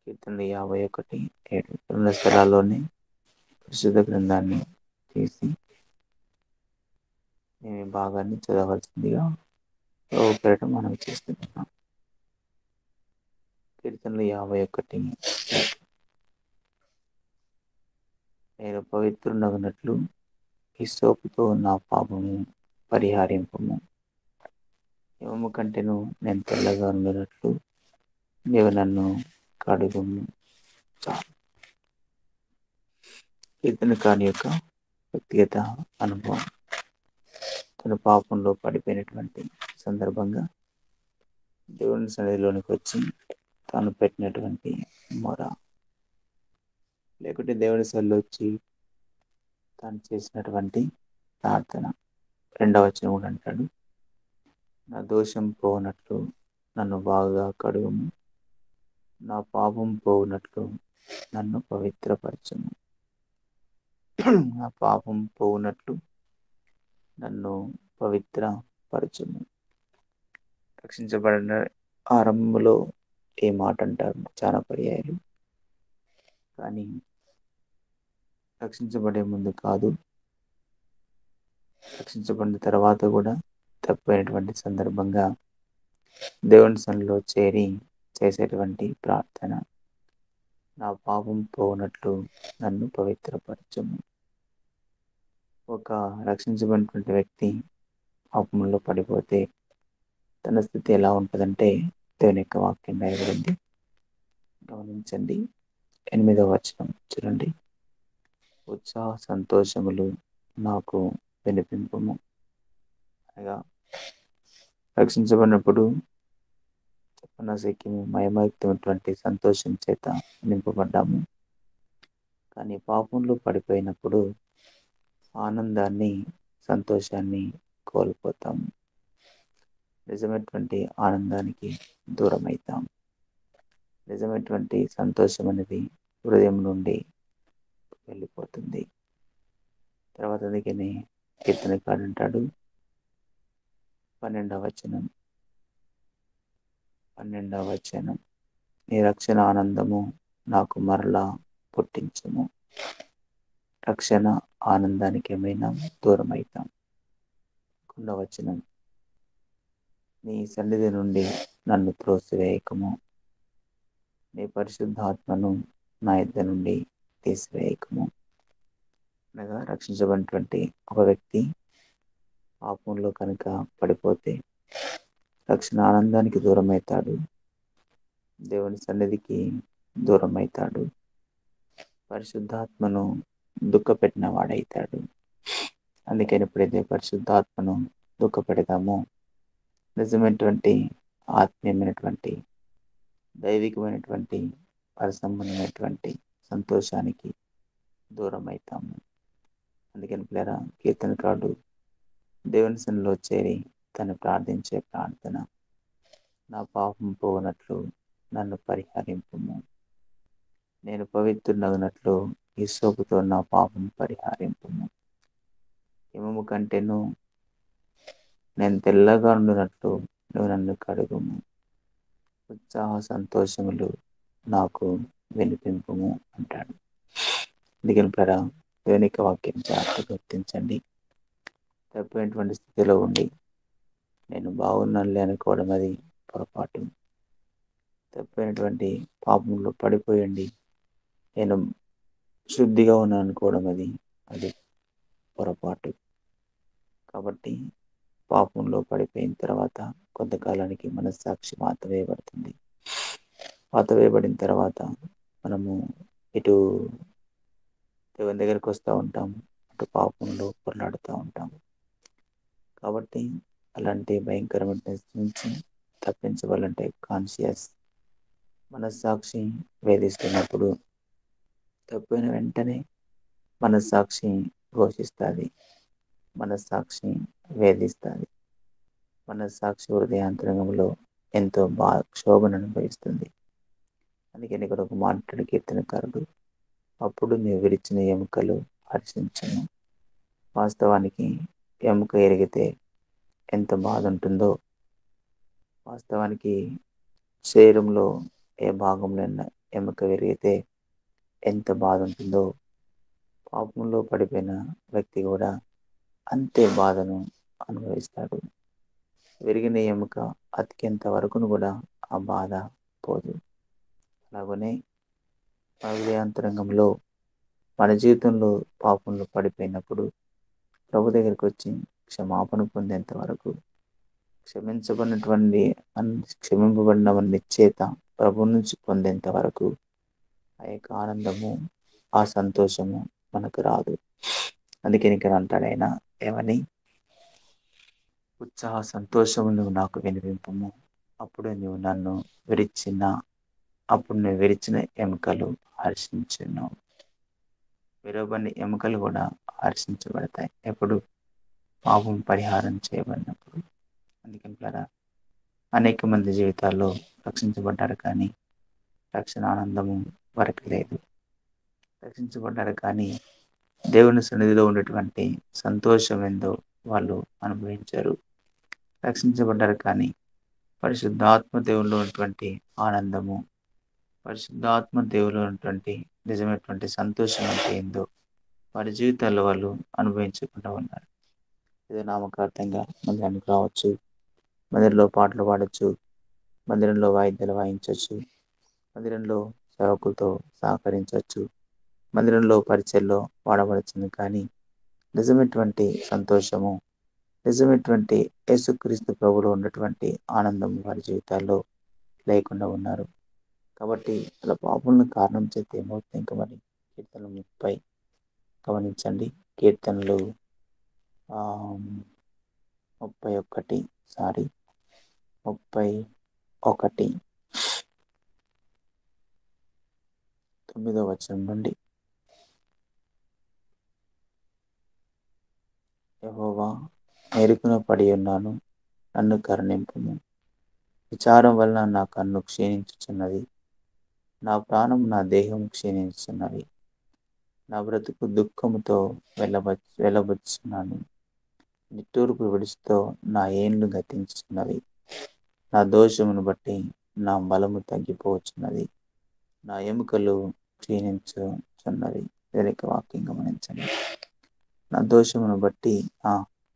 కీర్తనలు యాభై ఒకటి ఏడు రెండు స్థలాల్లోని పరిశుద్ధ గ్రంథాన్ని తీసి మేము ఈ భాగాన్ని చదవలసిందిగా ప్రభు పేరట మనం చేస్తున్నాం కీర్తనలు యాభై ఒకటి నేను పవిత్రునగినట్లు ఈ సోపుతో నా పాపము పరిహారింపము హిమము కంటేను నేను తెల్లగా ఉండినట్లు నీవు నన్ను కడుగుము చాలు కీర్తనకాని యొక్క వ్యక్తిగత అనుభవం తన పాపంలో పడిపోయినటువంటి సందర్భంగా దేవుని సన్నిధిలోనికి వచ్చి తాను పెట్టినటువంటి మొర లేకుంటే దేవుని సన్నిధిలో వచ్చి తాను చేసినటువంటి ప్రార్థన రెండవ వచనం కూడా అంటాడు నా దోషం పోనట్లు నన్ను బాగా కడుగుము నా పాపం పోవునట్లు నన్ను పవిత్రపరచము నా పాపం పోవునట్లు నన్ను పవిత్రపరచము రక్షించబడిన ఆరంభంలో ఏ మాట అంటారు చాలా పర్యాయాలు కానీ రక్షించబడే ముందు కాదు రక్షించబడిన తర్వాత కూడా తప్పైనటువంటి సందర్భంగా దేవుని సన్నిలో చేరి చేసేటువంటి ప్రార్థన నా పాపం పోనట్లు నన్ను పవిత్రపరచము ఒక రక్షించబడినటువంటి వ్యక్తి పాపంలో పడిపోతే తన స్థితి ఎలా ఉంటుందంటే దేవుని యొక్క వాక్యం రాయబడింది గమనించండి ఎనిమిదవ వచనం చూడండి ఉత్సాహ సంతోషములు నాకు వినిపింపము అనగా రక్షించబడినప్పుడు చెప్పనసకి మయమయుక్తమైనటువంటి సంతోషం చేత నింపబడ్డాము కానీ పాపంలో పడిపోయినప్పుడు ఆనందాన్ని సంతోషాన్ని కోల్పోతాము నిజమైనటువంటి ఆనందానికి దూరం అవుతాం నిజమైనటువంటి సంతోషం అనేది హృదయం నుండి వెళ్ళిపోతుంది తర్వాత అందుకని కీర్తనకాడు అంటాడు పన్నెండవ వచనం పన్నెండవ వచనం నీ రక్షణ ఆనందము నాకు మరలా పుట్టించము రక్షణ ఆనందానికి ఏమైనా దూరం అవుతాం కొండవ వచనం నీ సన్నిధి నుండి నన్ను త్రోసివేయకము నీ పరిశుద్ధాత్మను నా ఇద్దరి నుండి తీసివేయకము అనగా రక్షించబడినటువంటి ఒక వ్యక్తి పాపంలో కనుక పడిపోతే రక్షణ ఆనందానికి దూరం అవుతాడు దేవుని సన్నిధికి దూరం అవుతాడు పరిశుద్ధాత్మను దుఃఖపెట్టిన వాడవుతాడు అందుకని ఎప్పుడైతే పరిశుద్ధాత్మను దుఃఖపెడతామో నిజమైనటువంటి ఆత్మీయమైనటువంటి దైవికమైనటువంటి పరసంబంధమైనటువంటి సంతోషానికి దూరం అవుతాము అందుకని పిల్లరా కీర్తనకాడు దేవుని సన్నిలో చేరి తను ప్రార్థించే ప్రార్థన నా పాపం పోనట్లు నన్ను పరిహరింపుము నేను పవిత్రునగినట్లు ఈ సోపుతో నా పాపం పరిహారింపుము హిమము కంటేను నేను తెల్లగా ఉండినట్లు నువ్వు నన్ను కడుగుము ఉత్సాహ సంతోషములు నాకు వినిపింపుము అంటాడు అందుకని ప్రరా దేవునిక వాక్యం జాగ్రత్తగా గుర్తించండి తప్పైనటువంటి స్థితిలో ఉండి నేను బాగున్నానులే అనుకోవడం అది పొరపాటు తప్పైనటువంటి పాపంలో పడిపోయండి నేను శుద్ధిగా ఉన్నాను అనుకోవడం అది అది పొరపాటు కాబట్టి పాపంలో పడిపోయిన తర్వాత కొంతకాలానికి మనస్సాక్షి వాత వేయబడుతుంది వాత వేయబడిన తర్వాత మనము ఇటు దేవుని దగ్గరికి వస్తూ ఉంటాము అటు పాపంలో పొరలాడుతూ ఉంటాము కాబట్టి అలాంటి భయంకరమైన నుంచి తప్పించవాలంటే కాన్షియస్ మనస్సాక్షి వేధిస్తున్నప్పుడు తప్పిన వెంటనే మనస్సాక్షి ఘోషిస్తుంది మనస్సాక్షి వేధిస్తుంది మనస్సాక్షి హృదయాంతరంగంలో ఎంతో బా క్షోభను అనుభవిస్తుంది అందుకని ఇక్కడ ఒక మాట్లాడు కీర్తనకారుడు అప్పుడు నీవు విడిచిన ఎముకలు హర్షించను వాస్తవానికి ఎముక ఎరిగితే ఎంత బాధ ఉంటుందో వాస్తవానికి శరీరంలో ఏ భాగంలో ఎముక విరిగితే ఎంత బాధ ఉంటుందో పాపంలో పడిపోయిన వ్యక్తి కూడా అంతే బాధను అనుభవిస్తాడు విరిగిన ఎముక అతికేంత వరకును కూడా ఆ బాధ పోదు అలాగనే హృదయాంతరంగంలో మన జీవితంలో పాపంలో పడిపోయినప్పుడు ప్రభు దగ్గరికి వచ్చి క్షమాపణ పొందేంత వరకు క్షమించబడినటువంటి అన్ క్షమింపబడిన నిశ్చేత ప్రభు నుంచి పొందేంత వరకు ఆ యొక్క ఆనందము ఆ సంతోషము మనకు రాదు అందుకని ఇక్కడ అంటాడు ఆయన ఏమని ఉత్సాహ సంతోషము నువ్వు నాకు వినిపింపము అప్పుడు నువ్వు నన్ను విరిచిన అప్పుడు నువ్వు విరిచిన ఎముకలు హర్షించును విరవబడిన ఎముకలు కూడా హర్షించబడతాయి ఎప్పుడు పాపం పరిహారం చేయబడినప్పుడు అందుకని కదా అనేక మంది జీవితాల్లో రక్షించబడ్డారు కానీ రక్షణ ఆనందము వరకు లేదు రక్షించబడ్డారు కానీ దేవుని సన్నిధిలో ఉన్నటువంటి సంతోషం ఏందో వాళ్ళు అనుభవించారు రక్షించబడ్డారు కానీ పరిశుద్ధాత్మ దేవుల్లో ఉన్నటువంటి ఆనందము పరిశుద్ధాత్మ దేవులో ఉన్నటువంటి నిజమైనటువంటి సంతోషం అంటే ఏందో వారి జీవితాల్లో వాళ్ళు అనుభవించకుండా ఉన్నారు ఏదో నామకార్థంగా మందిరానికి రావచ్చు మందిరంలో పాటలు పాడచ్చు మందిరంలో వాయిద్యాలు వాయించవచ్చు మందిరంలో సేవకులతో సహకరించవచ్చు మందిరంలో పరిచయలో వాడబడుతుంది కానీ నిజమైనటువంటి సంతోషము నిజమైనటువంటి యేసుక్రీస్తు ప్రభులో ఉన్నటువంటి ఆనందం వారి జీవితాల్లో లేకుండా ఉన్నారు కాబట్టి అలా పాపలను కారణం చేస్తే ఏమవుతుంది ఇంకా మరి కీర్తనలు ముప్పై గమనించండి కీర్తనలు ముప్పై ఒకటి సారీ ముప్పై ఒకటి తొమ్మిదో వచనం నుండి యహోవా మెరుకున పడి ఉన్నాను నన్ను కరుణింపుము విచారం వలన నా కన్ను క్షీణించుచున్నది నా ప్రాణం నా దేహం క్షీణించున్నవి నా బ్రతుకు దుఃఖముతో వెళ్ళబ వెళ్ళబుచ్చున్నాను నిట్టూర్పు విడుచుతో నా ఏండ్లు గతించున్నవి నా దోషమును బట్టి నా బలము తగ్గిపోవచ్చున్నది నా ఎముకలు క్షీణించుచున్నవి వెనక వాక్యం గమనించండి నా దోషమును బట్టి ఆ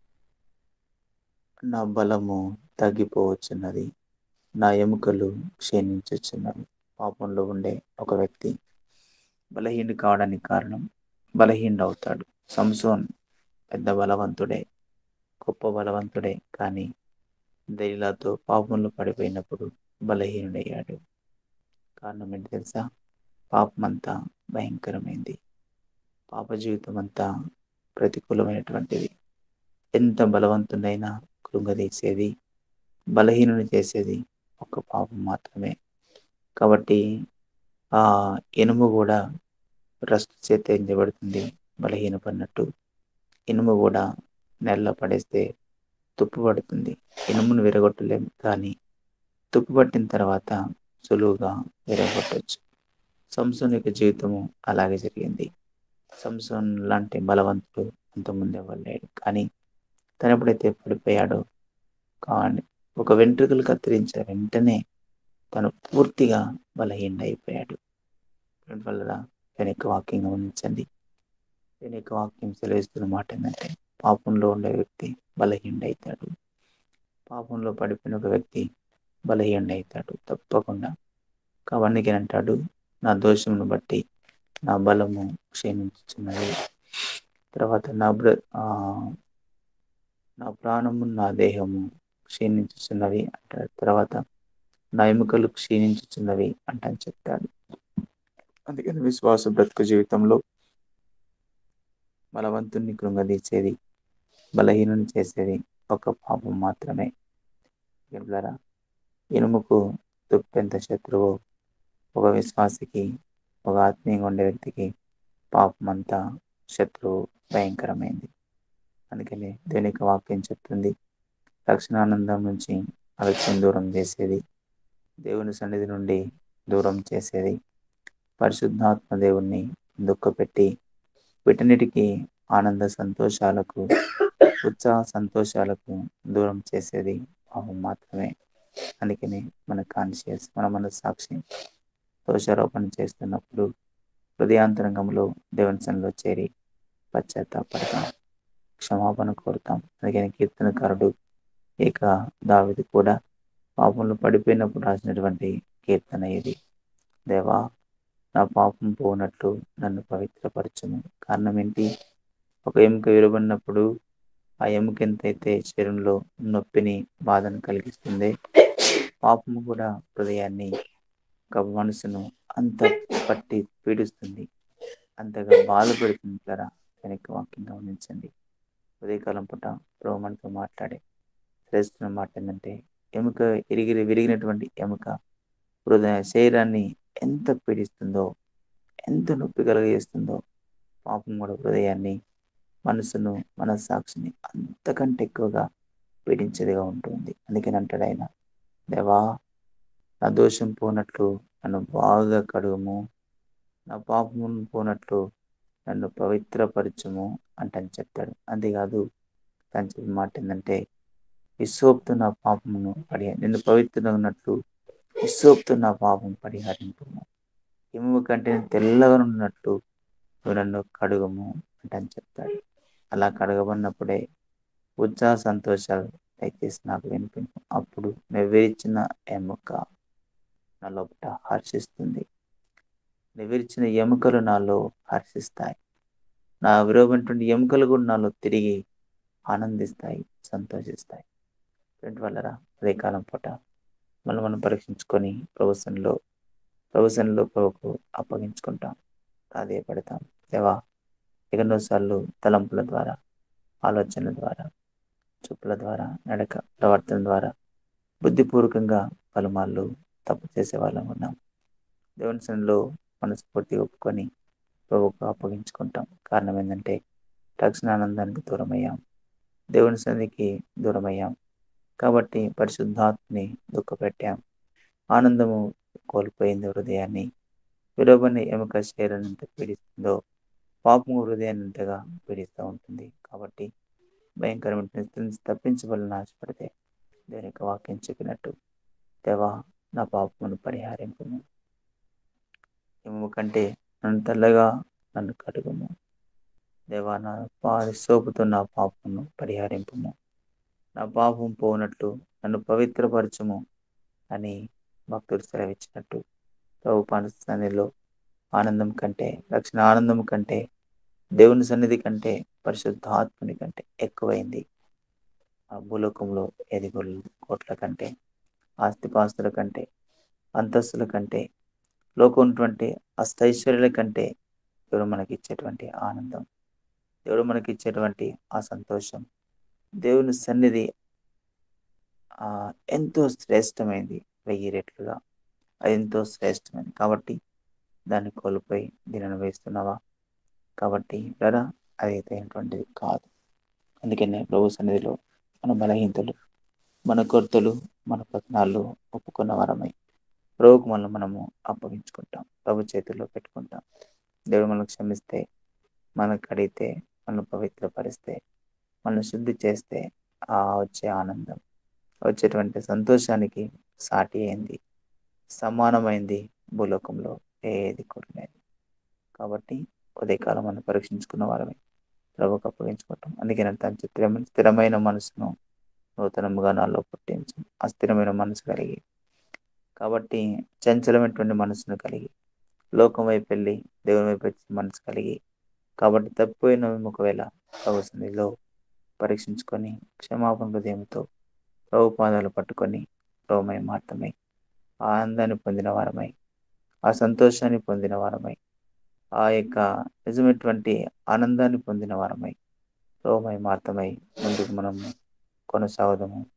నా బలము తగ్గిపోవచ్చున్నది నా ఎముకలు క్షీణించుచున్నవి పాపంలో ఉండే ఒక వ్యక్తి బలహీనుడు కావడానికి కారణం బలహీనుడు అవుతాడు సంసోన్ పెద్ద బలవంతుడే గొప్ప బలవంతుడే కానీ దైలాతో పాపంలో పడిపోయినప్పుడు బలహీనుడయ్యాడు కారణం ఏంటి తెలుసా పాపం అంతా భయంకరమైంది పాప జీవితం అంతా ప్రతికూలమైనటువంటిది ఎంత బలవంతుడైనా కృంగదీసేది బలహీనుని చేసేది ఒక పాపం మాత్రమే కాబట్టి ఆ ఇనుము కూడా రస్ట్ చేత ఎంచబడుతుంది బలహీనపడినట్టు ఇనుము కూడా నెలలో పడేస్తే తుప్పు పడుతుంది ఇనుమును విరగొట్టలేము కానీ తుప్పు పట్టిన తర్వాత సులువుగా విరగొట్టచ్చు సంసోన్ యొక్క జీవితము అలాగే జరిగింది సంసోన్ లాంటి బలవంతుడు అంతకుముందు ఇవ్వలేడు కానీ తను ఎప్పుడైతే పడిపోయాడో కానీ ఒక వెంట్రుకలు కత్తిరించిన వెంటనే తను పూర్తిగా బలహీన అయిపోయాడు వల్ల వెనక వాక్యం గమనించండి వెనక వాక్యం సెలవిస్తున్న మాట ఏంటంటే పాపంలో ఉండే వ్యక్తి బలహీన అవుతాడు పాపంలో పడిపోయిన ఒక వ్యక్తి బలహీన అవుతాడు తప్పకుండా కాబట్టి అంటాడు నా దోషమును బట్టి నా బలము క్షీణించుచున్నది తర్వాత నా బ్ర నా ప్రాణము నా దేహము క్షీణించుచున్నవి అంటాడు తర్వాత నా ఎముకలు క్షీణించుచున్నవి అంటని చెప్తాడు అందుకని విశ్వాస బ్రతుకు జీవితంలో బలవంతుణ్ణి కృంగదీసేది బలహీనుని చేసేది ఒక పాపం మాత్రమే ద్వారా ఇనుముకు తుప్పెంత శత్రువు ఒక విశ్వాసికి ఒక ఆత్మీయంగా ఉండే వ్యక్తికి పాపం అంతా శత్రువు భయంకరమైంది అందుకని దేనికి వాక్యం చెప్తుంది రక్షణానందం నుంచి ఆ వ్యక్తిని దూరం చేసేది దేవుని సన్నిధి నుండి దూరం చేసేది పరిశుద్ధాత్మ దేవుణ్ణి దుఃఖపెట్టి వీటన్నిటికీ ఆనంద సంతోషాలకు ఉత్సాహ సంతోషాలకు దూరం చేసేది పాపం మాత్రమే అందుకని మన కాన్షియస్ మన మన సాక్షి దోషారోపణ చేస్తున్నప్పుడు హృదయాంతరంగంలో దేవుని సన్నిలో చేరి పశ్చాత్తాపడతాం క్షమాపణ కోరుతాం అందుకని కీర్తనకారుడు ఇక దావిది కూడా పాపంలో పడిపోయినప్పుడు రాసినటువంటి కీర్తన ఇది దేవా నా పాపం పోనట్లు నన్ను పవిత్రపరచును కారణం ఏంటి ఒక ఎముక విరబడినప్పుడు ఆ ఎముక ఎంతైతే శరీరంలో నొప్పిని బాధను కలిగిస్తుంది పాపము కూడా హృదయాన్ని ఒక మనసును అంత పట్టి పీడిస్తుంది అంతగా బాధ పెడుతుంది కదా వెనక్కి వాక్యం గమనించండి ఉదయకాలం పూట ప్రభు మనతో మాట్లాడే శ్రేష్ఠ మాట ఏంటంటే ఎముక ఇరిగి విరిగినటువంటి ఎముక హృదయ శరీరాన్ని ఎంత పీడిస్తుందో ఎంత నొప్పి కలుగజేస్తుందో పాపం కూడా హృదయాన్ని మనసును మనస్సాక్షిని అంతకంటే ఎక్కువగా పీడించేదిగా ఉంటుంది అందుకని అంటాడు ఆయన దేవా నా దోషం పోనట్లు నన్ను బాగా కడుగుము నా పాపమును పోనట్లు నన్ను పవిత్రపరచుము అంటని చెప్తాడు అంతేకాదు తను చెప్పిన మాట ఏంటంటే ఇసోప్తు నా పాపమును పడి నిన్ను పవిత్రంగా ఉన్నట్లు ఇసోప్తు నా పాపం పరిహరింపు ఇమ్ము కంటే తెల్లగా ఉన్నట్లు నువ్వు నన్ను కడుగము అంటని చెప్తాడు అలా కడగబడినప్పుడే ఉత్సాహ సంతోషాలు దయచేసి నాకు వినిపించు అప్పుడు నెవ్వరిచిన ఎముక నా లోపల హర్షిస్తుంది నెవ్వరిచిన ఎముకలు నాలో హర్షిస్తాయి నా విరోధమైనటువంటి ఎముకలు కూడా నాలో తిరిగి ఆనందిస్తాయి సంతోషిస్తాయి ఫ్రెండ్ వల్లరా అదే కాలం పూట మనం మనం పరీక్షించుకొని ప్రవసనలో ప్రవసనలో ప్రభుకు అప్పగించుకుంటాం అదే పడతాం దేవా ఎన్నోసార్లు తలంపుల ద్వారా ఆలోచనల ద్వారా చూపుల ద్వారా నడక ప్రవర్తన ద్వారా బుద్ధిపూర్వకంగా పలుమార్లు తప్పు చేసే వాళ్ళం ఉన్నాం దేవుని సన్నిలో మనస్ఫూర్తి ఒప్పుకొని ప్రభుకు అప్పగించుకుంటాం కారణం ఏంటంటే రక్షణ ఆనందానికి దూరమయ్యాం దేవుని సన్నిధికి దూరమయ్యాం కాబట్టి పరిశుద్ధాత్మని దుఃఖపెట్టాం ఆనందము కోల్పోయింది హృదయాన్ని విరోబని ఎముక శరీరాన్ని ఎంత పీడిస్తుందో పాపము హృదయాన్ని ఎంతగా పీడిస్తూ ఉంటుంది కాబట్టి భయంకరమైన స్థితి నుంచి తప్పించవలని ఆశపడితే దేవుని యొక్క వాక్యం చెప్పినట్టు దేవా నా పాపమును పరిహారింపము ఎముక కంటే నన్ను తెల్లగా నన్ను కడుగుము దేవా నా పాది సోపుతో నా పాపమును పరిహారింపము నా పాపం పోనట్లు నన్ను పవిత్రపరచము అని భక్తుడు సెలవిచ్చినట్టు ప్రభు సన్నిధిలో ఆనందం కంటే రక్షణ ఆనందం కంటే దేవుని సన్నిధి కంటే పరిశుద్ధాత్మని కంటే ఎక్కువైంది ఆ భూలోకంలో ఎదిగోళ్ళు కోట్ల కంటే ఆస్తిపాస్తుల కంటే అంతస్తుల కంటే లోకం ఉన్నటువంటి అష్టైశ్వర్యాల కంటే దేవుడు మనకి ఇచ్చేటువంటి ఆనందం దేవుడు మనకి ఇచ్చేటువంటి ఆ సంతోషం దేవుని సన్నిధి ఎంతో శ్రేష్టమైంది వెయ్యి రెట్లుగా అది ఎంతో శ్రేష్టమైనది కాబట్టి దాన్ని కోల్పోయి దీనిని అనుభవిస్తున్నావా కాబట్టి బ్రరా అదైతే అయినటువంటిది కాదు అందుకనే ప్రభు సన్నిధిలో మన బలహీనతలు మన కొరతలు మన పతనాలు ఒప్పుకున్న వరమై ప్రభుకు మనం మనము అప్పగించుకుంటాం ప్రభు చేతుల్లో పెట్టుకుంటాం దేవుడు మనకు క్షమిస్తే మనకు అడిగితే మనం పవిత్రపరిస్తే మనం శుద్ధి చేస్తే ఆ వచ్చే ఆనందం వచ్చేటువంటి సంతోషానికి సాటి అయింది సమానమైంది భూలోకంలో ఏది కూడా లేదు కాబట్టి ఉదయకాలం మనం పరీక్షించుకున్న వారమే ప్రభుకు అప్పగించుకుంటాం అందుకే తన స్థిరమైన స్థిరమైన మనసును నూతనముగా నాలో పుట్టించు అస్థిరమైన మనసు కలిగి కాబట్టి చంచలమైనటువంటి మనసును కలిగి లోకం వైపు వెళ్ళి దేవుని వైపు వచ్చే మనసు కలిగి కాబట్టి తప్పిపోయిన ఒకవేళ ప్రభు సన్నిధిలో పరీక్షించుకొని క్షమాపణ హృదయంతో ప్రభు పాదాలు పట్టుకొని ప్రభుమై మార్తమై ఆ ఆనందాన్ని పొందిన వారమై ఆ సంతోషాన్ని పొందిన వారమై ఆ యొక్క నిజమైనటువంటి ఆనందాన్ని పొందిన వారమై ప్రభుమై మార్తమై ముందుకు మనము కొనసాగుదాము